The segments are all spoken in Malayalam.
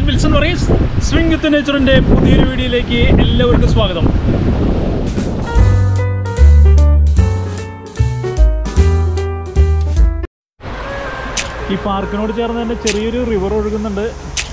വിൽസൺ പറീസ് സ്വിംഗ് വിത്ത് നേച്ചറിൻ്റെ പുതിയൊരു വീഡിയോയിലേക്ക് എല്ലാവർക്കും സ്വാഗതം ഈ പാർക്കിനോട് ചേർന്ന് തന്നെ ചെറിയൊരു റിവർ ഒഴുകുന്നുണ്ട്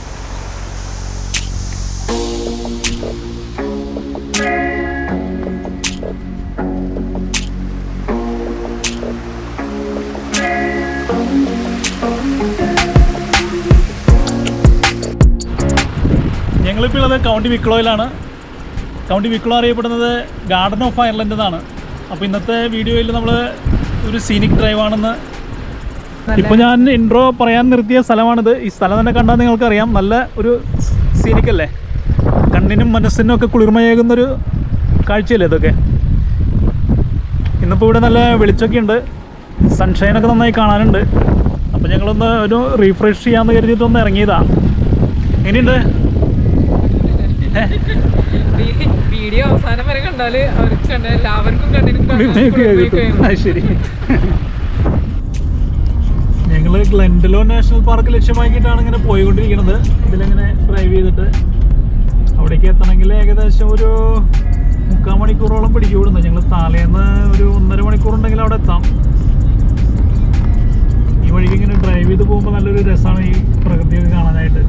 ഞങ്ങളിപ്പോൾ ഉള്ളത് കൗണ്ടി വിക്ലോയിലാണ് കൗണ്ടി വിക്ലോ അറിയപ്പെടുന്നത് ഗാർഡൻ ഓഫ് അയർലൻഡ് എന്നാണ് അപ്പോൾ ഇന്നത്തെ വീഡിയോയിൽ നമ്മൾ ഒരു സീനിക് ഡ്രൈവ് ആണെന്ന് ഇപ്പോൾ ഞാൻ ഇൻട്രോ പറയാൻ നിർത്തിയ സ്ഥലമാണിത് ഈ സ്ഥലം തന്നെ കണ്ടാൽ നിങ്ങൾക്കറിയാം നല്ല ഒരു സീനിക് അല്ലേ കണ്ണിനും മനസ്സിനും ഒക്കെ കുളിർമയേകുന്നൊരു കാഴ്ചയല്ലേ ഇതൊക്കെ ഇന്നിപ്പോൾ ഇവിടെ നല്ല വെളിച്ചമൊക്കെ ഉണ്ട് സൺഷൈനൊക്കെ നന്നായി കാണാനുണ്ട് അപ്പോൾ ഞങ്ങളൊന്ന് ഒരു റീഫ്രഷ് ചെയ്യാമെന്ന് കരുതിയിട്ടൊന്ന് ഇറങ്ങിയതാ എങ്ങനെയുണ്ട് വീഡിയോ അവസാനം വരെ കണ്ടാല് അവർക്ക് കണ്ട എല്ലാവർക്കും കണ്ടിനും അത് ശരി ഞങ്ങൾ ഗ്ലെൻഡലോ നാഷണൽ പാർക്ക് ലക്ഷ്യമാക്കിയിട്ടാണ് ഇങ്ങനെ പോയിക്കൊണ്ടിരിക്കുന്നത് ഇതിലിങ്ങനെ ഡ്രൈവ് ചെയ്തിട്ട് അവിടേക്ക് എത്തണമെങ്കിൽ ഏകദേശം ഒരു മുക്കാൽ മണിക്കൂറോളം പിടിക്കും ഇവിടുന്ന് ഞങ്ങൾ താലേന്ന് ഒരു ഒന്നര മണിക്കൂർ ഉണ്ടെങ്കിൽ അവിടെ എത്താം ഈ വഴിക്ക് ഇങ്ങനെ ഡ്രൈവ് ചെയ്ത് പോകുമ്പോൾ നല്ലൊരു രസമാണ് ഈ പ്രകൃതിയൊക്കെ കാണാനായിട്ട്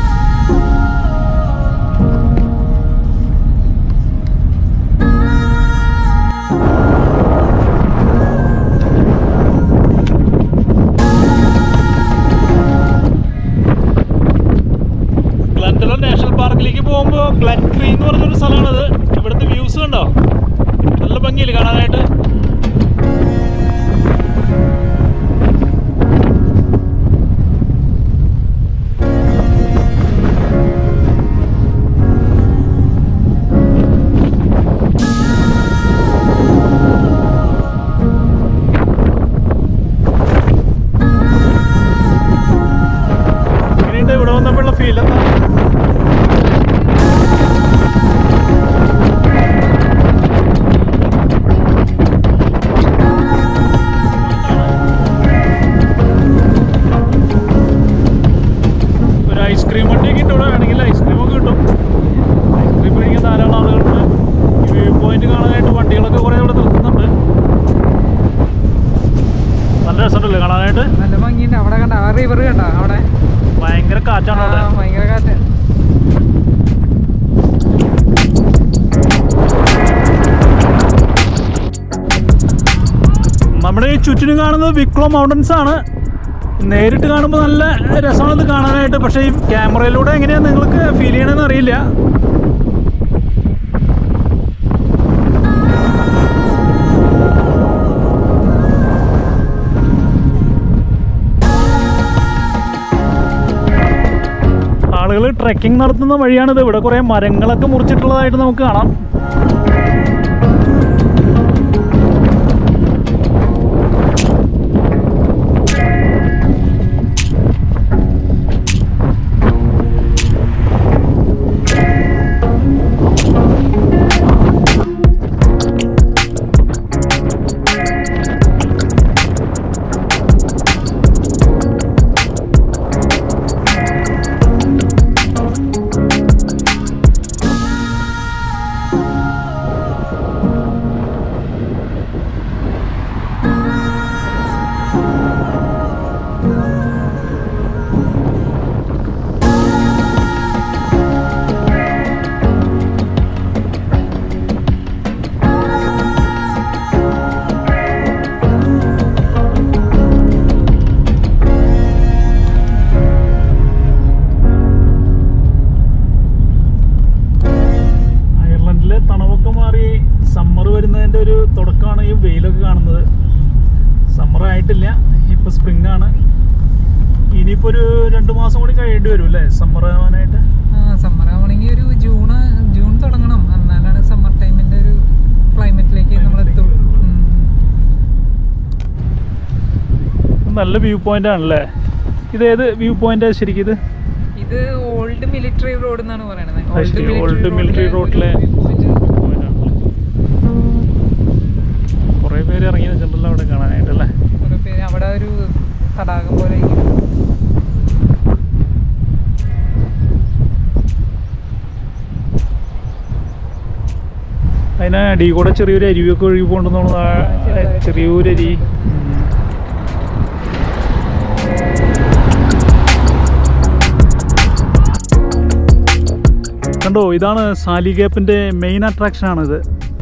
ഗ്ലൻഡലോ നാഷണൽ പാർക്കിലേക്ക് പോകുമ്പോൾ ഗ്ലൻ ട്രീ എന്ന് പറഞ്ഞൊരു സ്ഥലമാണത് ഇവിടുത്തെ വ്യൂസ് കണ്ടോ നല്ല ഭംഗിയില്ല കാണാനായിട്ട് എങ്ങനെയുണ്ട് ഇവിടെ വന്നപ്പോഴുള്ള ഫീൽ എന്താ ഒരു ഐസ്ക്രീം വണ്ടിയൊക്കെ ഉണ്ട് ഇവിടെ വേണമെങ്കിൽ ഐസ്ക്രീമൊക്കെ കിട്ടും ഐസ്ക്രീം കഴിക്കാൻ ധാരാളം ആളുകളുണ്ട് ഈ വ്യൂ പോയിന്റ് കാണാനായിട്ട് വണ്ടികളൊക്കെ കുറേ ഇവിടെ നിർത്തുന്നുണ്ട് നല്ല രസമുണ്ടല്ലേ കാണാനായിട്ട് നല്ല ഭംഗിയുണ്ട് അവിടെ കണ്ട ആ റിവർ കണ്ട അവിടെ ഭയങ്കര കാറ്റാണ് ആ, അവിടെ ഭയങ്കര കാറ്റ് നമ്മുടെ ഈ ചുറ്റിനും കാണുന്നത് വിക്ലോ മൗണ്ടൻസ് ആണ് നേരിട്ട് കാണുമ്പോൾ നല്ല രസമാണ് ഇത് കാണാനായിട്ട് പക്ഷേ ഈ ക്യാമറയിലൂടെ എങ്ങനെയാണ് നിങ്ങൾക്ക് ഫീൽ ചെയ്യണമെന്ന് അറിയില്ല ആളുകൾ ട്രെക്കിംഗ് നടത്തുന്ന വഴിയാണിത് ഇവിടെ കുറേ മരങ്ങളൊക്കെ മുറിച്ചിട്ടുള്ളതായിട്ട് നമുക്ക് കാണാം അയർലൻഡിലെ തണവൊക്കെ മാറി സമ്മർ വരുന്നതിൻ്റെ ഒരു തുടക്കമാണ് ഈ വെയിലൊക്കെ കാണുന്നത് സമ്മർ ആയിട്ടില്ല ഇപ്പോൾ സ്പ്രിംഗ് ആണ് ഇനിയിപ്പോൾ ഒരു രണ്ട് മാസം കൂടി കഴിയേണ്ടി വരും അല്ലേ സമ്മർ ആവാനായിട്ട് ആ സമ്മർ ആവണമെങ്കിൽ ഒരു ജൂൺ ജൂൺ തുടങ്ങണം എന്നാലാണ് സമ്മർ ടൈമിന്റെ ഒരു ക്ലൈമറ്റിലേക്ക് നമ്മൾ എത്തുള്ളൂ ഉം. നല്ല വ്യൂ പോയിന്റ് ആണല്ലേ ഇത് ഏത് വ്യൂ പോയിന്റ് ശരിക്കും ഇത് ഇത് ഓൾഡ് മിലിറ്ററി റോഡ് എന്നാണ് പറയണത് അത് ശരി, old military roadലെ കുറേ പേര് ഇറങ്ങി നിൽക്കുന്നുണ്ടല്ലോ അവിടെ കാണാനായിട്ട് അല്ലേ കുറെ പേര് അവിടെ ഒരു തടാകം പോലെ ഇങ്ങനെ. അതിനെ അടി കൂടെ ചെറിയൊരു അരുവിയൊക്കെ ഒഴുകി പോകണ്ടെന്ന് തോന്നുന്നു ആ, ചെറിയൊരു അരി കണ്ടോ ഇതാണ് സാലി ഗ്യാപ്പിന്റെ മെയിൻ അട്രാക്ഷൻ ആണിത്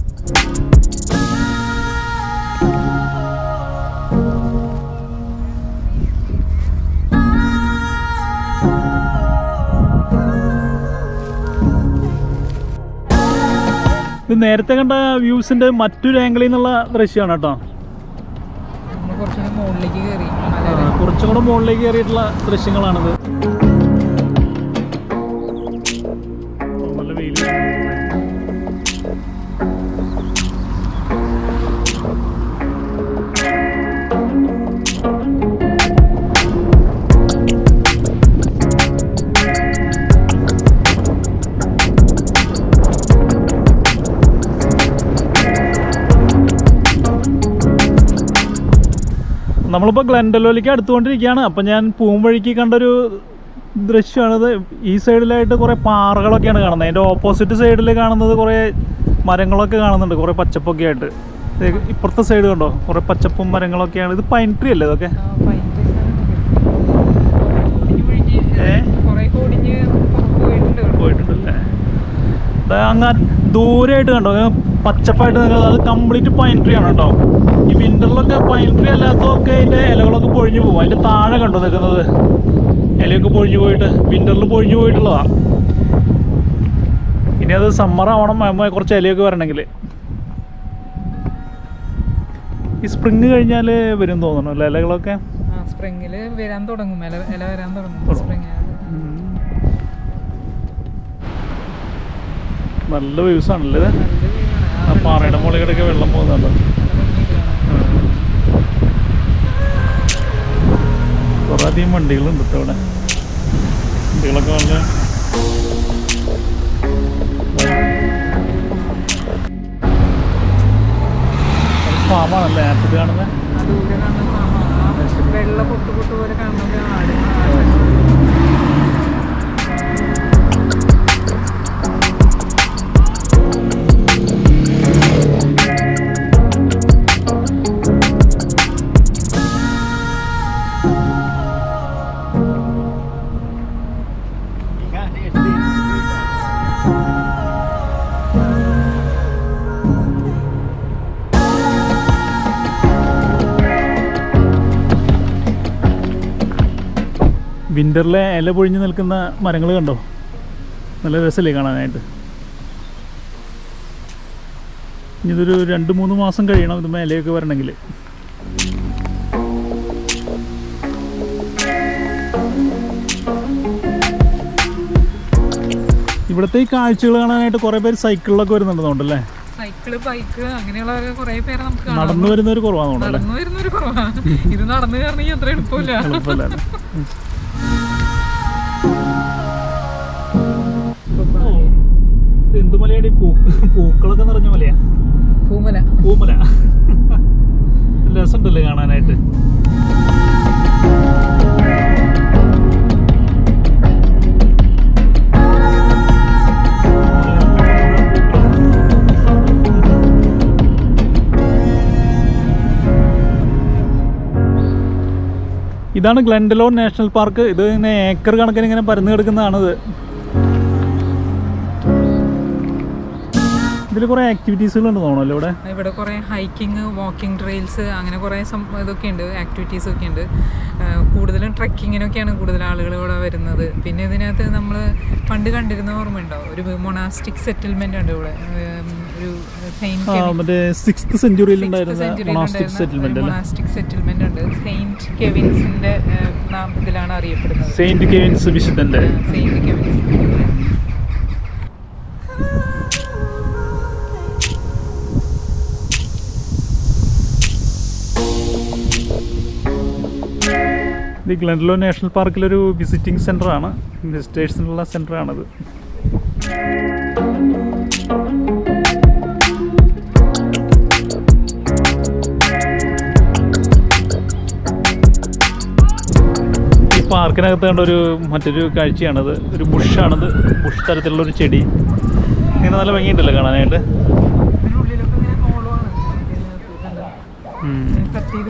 ഇത് നേരത്തെ കണ്ട വ്യൂസിന്റെ മറ്റൊരു ആംഗിളിൽ നിന്നുള്ള ദൃശ്യമാണ് കേട്ടോ നമ്മൾ കുറച്ചുകൂടി മുകളിലേക്ക് കയറി ആ, മലയുടെ കുറച്ചും കൂടെ മുകളിലേക്ക് കയറിയിട്ടുള്ള ദൃശ്യങ്ങളാണിത് ഓ, നല്ല വെയിൽ നമ്മളിപ്പോൾ ഗ്ലെൻഡലോയിലേക്ക് അടുത്തുകൊണ്ടിരിക്കുകയാണ് അപ്പം ഞാൻ പൂമ്പഴിക്ക് കണ്ടൊരു ദൃശ്യമാണിത് ഈ സൈഡിലായിട്ട് കുറേ പാറകളൊക്കെയാണ് കാണുന്നത് അതിൻ്റെ ഓപ്പോസിറ്റ് സൈഡിൽ കാണുന്നത് കുറേ മരങ്ങളൊക്കെ കാണുന്നുണ്ട് കുറേ പച്ചപ്പൊക്കെ ആയിട്ട് ദേ ഇപ്പുറത്തെ സൈഡ് കണ്ടോ കുറേ പച്ചപ്പും മരങ്ങളൊക്കെയാണ് ഇത് പൈൻ ട്രീ അല്ലേ ഇതൊക്കെ ആ, pine trees ആണ് ഇതൊക്കെ. ഒടിഞ്ഞ് പൊഴിഞ്ഞ് ഏ? കുറേ ഒക്കെ ഒടിഞ്ഞ് പോയിട്ടുണ്ട് ഇവിടെ. പോയിട്ടുണ്ടല്ലേ ദാ അങ്ങ് ദൂരെയായിട്ട് കണ്ടോ അങ്ങ് പച്ചപ്പായിട്ട് നിൽക്കുന്നത് അത് കംപ്ലീറ്റ് പൈൻ ട്രീ ആണ് കേട്ടോ ഈ വിന്ററിലൊക്കെ പൈൻ ട്രീ അല്ലാത്തതൊക്കെ അതിൻ്റെ ഇലകളൊക്കെ പൊഴിഞ്ഞു പോകും അതിൻ്റെ താഴെ കണ്ടോ നിൽക്കുന്നത് ഇലയൊക്കെ പൊഴിഞ്ഞു പോയിട്ട് വിന്ററിൽ പൊഴിഞ്ഞു പോയിട്ടുള്ളതാ ഇനി അത് സമ്മർ ആവണം ആകുമ്പോൾ കുറച്ച് ഇലയൊക്കെ വരണമെങ്കിൽ ഈ സ്പ്രിങ് കഴിഞ്ഞാൽ വരും തോന്നുന്നു അല്ലേ ഇലകളൊക്കെ ആ സ്പ്രിങ്ങില് വരാൻ തുടങ്ങും ഇല ഇല വരാൻ തുടങ്ങും തുടങ്ങും. സ്പ്രിങ് നല്ല വ്യൂസ് ആണല്ലേ ഇത് നല്ല view ആണ്. ആ പാറയുടെ മുകളിൽ കിടക്കെ വെള്ളം പോകുന്നുണ്ടോ നല്ല ഭംഗിയിലാണ്. കുറേ അധികം വണ്ടികളുണ്ട് കേട്ടോ ഇവിടെ വണ്ടികളൊക്കെ നല്ല ഫാമാണല്ലേ ആപ്പിൽ കാണുന്നത് ആ ദൂരെ കാണുന്ന farm ആണ്. ആ വെള്ള പൊട്ട് പൊട്ട് പോലെ കാണുന്നത് ആട് ആട്. വിൻ്ററിലെ ഇല പൊഴിഞ്ഞ് നിൽക്കുന്ന മരങ്ങൾ കണ്ടോ നല്ല രസമല്ലേ കാണാനായിട്ട് ഇനി ഇതൊരു രണ്ട് മൂന്ന് മാസം കഴിയണം ഇത് ഇലയൊക്കെ വരണമെങ്കിൽ ഇവിടുത്തെ ഈ കാഴ്ചകൾ കാണാനായിട്ട് കുറേ പേര് സൈക്കിളിലൊക്കെ വരുന്നുണ്ടെന്നുണ്ടല്ലേ സൈക്കിള് ബൈക്ക് അങ്ങനെയുള്ള കുറേ പേരെ നമുക്ക് കാണാം നടന്നു വരുന്നവർ കുറവാണെന്നുണ്ടല്ലേ നടന്നു വരുന്നൊരു കുറവാ ഇത് നടന്നു കയറണമെങ്കിൽ അത്ര എളുപ്പമില്ല എളുപ്പമല്ല എന്ത് മലയാണ് ഈ പൂ പൂക്കളൊക്കെ നിറഞ്ഞ മലയാ പൂമല പൂമല രസമുണ്ടല്ലേ കാണാനായിട്ട് ഇതാണ് ഗ്ലെൻഡലോൺ നാഷണൽ പാർക്ക് ഇത് ഇങ്ങനെ ഏക്കർ കണക്കിന് ഇങ്ങനെ പരന്നു കിടക്കുന്നതാണിത് ഇതിൽ കുറേ ആക്ടിവിറ്റീസുകളുണ്ട് തോന്നുന്നല്ലോ ഇവിടെ ഇവിടെ കുറേ ഹൈക്കിങ് വാക്കിംഗ് ട്രെയിൽസ് അങ്ങനെ കുറേ സം ഇതൊക്കെ ഉണ്ട് ആക്ടിവിറ്റീസ് ഒക്കെ ഉണ്ട് ആ, കൂടുതലും ട്രക്കിങ്ങിനൊക്കെയാണ് കൂടുതൽ ആളുകൾ ഇവിടെ വരുന്നത് പിന്നെ ഇതിനകത്ത് നമ്മൾ പണ്ട് കണ്ടിരുന്ന ഓർമ്മയുണ്ടോ ഒരു മൊണാസ്റ്റിക് സെറ്റിൽമെന്റ് ഉണ്ട് ഇവിടെ ഉം, ഒരു സെയിൻറ്റ് ആ മറ്റേ സിക്സ്ത് സെഞ്ചുറിയിൽ ഉണ്ടായിരുന്ന മൊണാസ്റ്റിക് സെറ്റിൽമെന്റ് അല്ലേ മൊണാസ്റ്റിക് സെറ്റിൽമെന്റ് ഉണ്ട് സെയിന്റ് കെവിൻസിന്റെ ആ, നാം ഇതിലാണ് അറിയപ്പെടുന്നത് സെയിന്റ് കെവിൻസ് വിശുദ്ധന്റെ സെയിന്റ് കെവിൻസ് ഇത് ഗ്ലൻഡലോ നാഷണൽ പാർക്കിലൊരു വിസിറ്റിംഗ് സെൻ്ററാണ് വിസിറ്റേഴ്സിനുള്ള സെൻ്ററാണത് ഈ പാർക്കിനകത്ത് കണ്ട ഒരു മറ്റൊരു കാഴ്ചയാണത് ഒരു ബുഷാണത് ബുഷ് തരത്തിലുള്ള ഒരു ചെടി ഇങ്ങനെ നല്ല ഭംഗിയുണ്ടല്ലോ കാണാനായിട്ട് അതിനുള്ളിൽ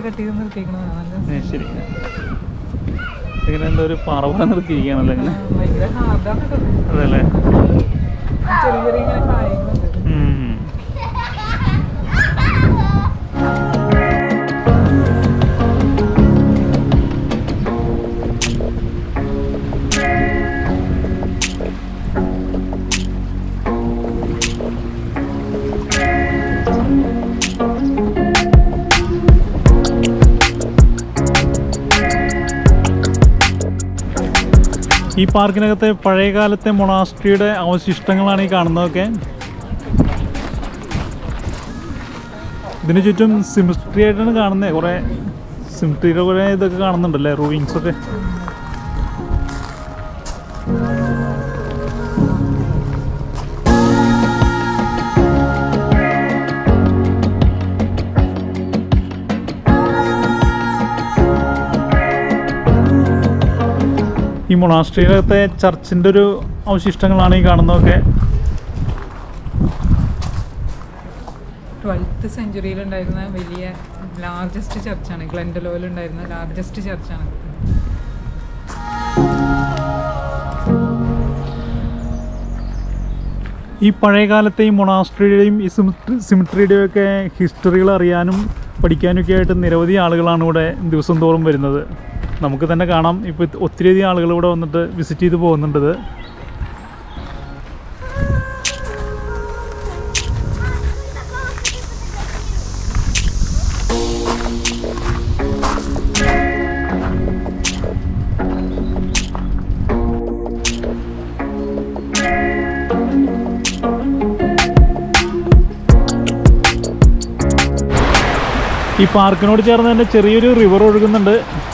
കട്ട് ചെയ്ത് നിർത്തിയേക്കണതാണ് നല്ല ഏ, ശരി ഇങ്ങനെ എന്താ ഒരു പാറ പോലെ നിർത്തിയിരിക്കുകയാണല്ലോ ഇങ്ങനെ ആ, ഭയങ്കര ഹാർഡാണ് കേട്ടോ അതെ അല്ലേ ചെറിയ ചെറിയ ഇങ്ങനെ കായങ്ങളുണ്ട് ഉം. ഈ പാർക്കിനകത്തെ പഴയകാലത്തെ മൊണാസ്ട്രിയുടെ അവശിഷ്ടങ്ങളാണ് ഈ കാണുന്നതൊക്കെ ഇതിന് ചുറ്റും സിമിസ്ട്രി ആയിട്ടാണ് കാണുന്നത് കുറേ സിമിട്രിയുടെ കുറേ ഇതൊക്കെ കാണുന്നുണ്ടല്ലേ റൂയിങ്സ് ഒക്കെ ഈ മൊണാസ്ട്രിയിലത്തെ ചർച്ചിൻ്റെ ഒരു അവശിഷ്ടങ്ങളാണ് ഈ കാണുന്നതൊക്കെ ട്വൽത്ത് സെഞ്ചുറിയിൽ ഉണ്ടായിരുന്ന വലിയ ലാർജസ്റ്റ് ചർച്ചാണ് ഗ്ലെൻഡലോയിൽ ഉണ്ടായിരുന്ന ലാർജസ്റ്റ് ചർച്ചാണ് ഈ പഴയകാലത്തെ ഈ മൊണാസ്ട്രിയുടെയും ഈ സിമിട്രിയുടെയും ഒക്കെ ഹിസ്റ്ററികൾ അറിയാനും പഠിക്കാനൊക്കെ ആയിട്ട് നിരവധി ആളുകളാണ് ഇവിടെ ദിവസം തോറും വരുന്നത് നമുക്ക് തന്നെ കാണാം ഇപ്പോൾ ഒത്തിരിയധികം ആളുകൾ ഇവിടെ വന്നിട്ട് വിസിറ്റ് ചെയ്ത് പോകുന്നുണ്ടത് ഈ പാർക്കിനോട് ചേർന്ന് തന്നെ ചെറിയൊരു റിവർ ഒഴുകുന്നുണ്ട്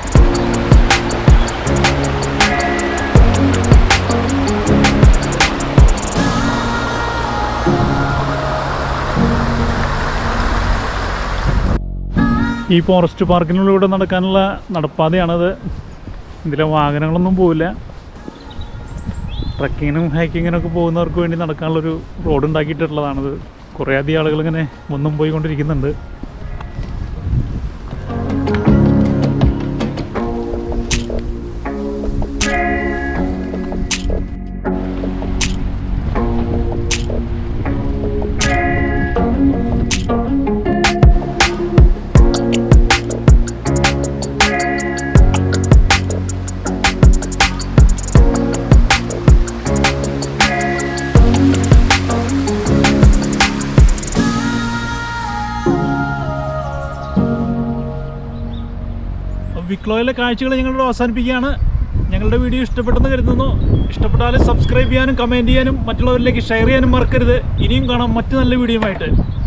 ഈ ഫോറസ്റ്റ് പാർക്കിനുള്ളിലൂടെ നടക്കാനുള്ള നടപ്പാതയാണത് ഇതിലെ വാഹനങ്ങളൊന്നും പോവില്ല ട്രക്കിങ്ങിനും ഹൈക്കിങ്ങിനൊക്കെ പോകുന്നവർക്ക് വേണ്ടി നടക്കാനുള്ളൊരു റോഡ് ഉണ്ടാക്കിയിട്ടുള്ളതാണിത് കുറേ അധികം ആളുകൾ ഇങ്ങനെ വന്നും പോയിക്കൊണ്ടിരിക്കുന്നുണ്ട് വിക്ലോയിലെ കാഴ്ചകൾ ഞങ്ങളോട് അവസാനിപ്പിക്കുകയാണ് ഞങ്ങളുടെ വീഡിയോ ഇഷ്ടപ്പെട്ടെന്ന് കരുതുന്നു ഇഷ്ടപ്പെട്ടാൽ സബ്സ്ക്രൈബ് ചെയ്യാനും കമൻറ്റ് ചെയ്യാനും മറ്റുള്ളവരിലേക്ക് ഷെയർ ചെയ്യാനും മറക്കരുത് ഇനിയും കാണാം മറ്റു നല്ല വീഡിയോയുമായിട്ട്